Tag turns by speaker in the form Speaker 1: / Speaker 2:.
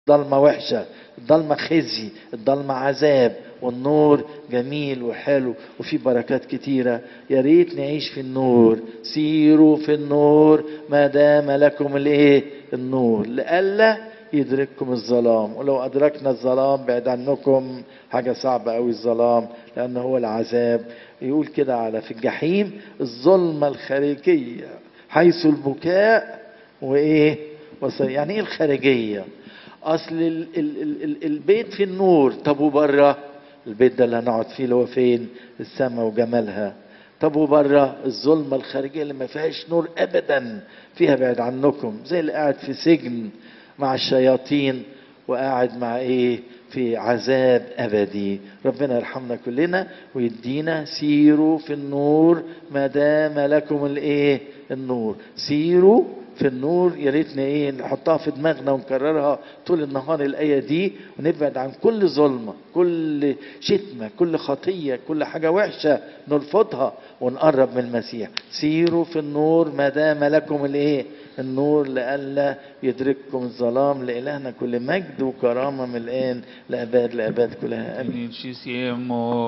Speaker 1: ضلمة وحشة الضلمة خزي الضلمة عذاب والنور جميل وحلو وفي بركات كتيرة يا ريت نعيش في النور سيروا في النور ما دام لكم الايه النور لئلا يدرككم الظلام ولو أدركنا الظلام بعد عنكم حاجة صعبة أوي الظلام لأن هو العذاب يقول كده على في الجحيم الظلمة الخارجية حيث البكاء وإيه وص- يعني إيه الخارجية أصل ال ال ال ال البيت في النور طب وبره البيت ده اللي هنقعد فيه اللي هو فين السماء وجمالها طب وبره الظلمة الخارجية اللي ما فيهاش نور أبدا فيها بعد عنكم زي اللي قاعد في سجن مع الشياطين وقاعد مع ايه في عذاب ابدي ربنا يرحمنا كلنا ويدينا سيروا في النور ما دام لكم الايه النور سيروا في النور يا ريتنا ايه نحطها في دماغنا ونكررها طول النهار الايه دي ونبعد عن كل ظلمه كل شتمه كل خطيه كل حاجه وحشه نرفضها ونقرب من المسيح سيروا في النور ما دام لكم الايه النور لئلا يدرككم الظلام لإلهنا كل مجد وكرامة من الآن لأباد لأباد كلها آمين
Speaker 2: Ci siamo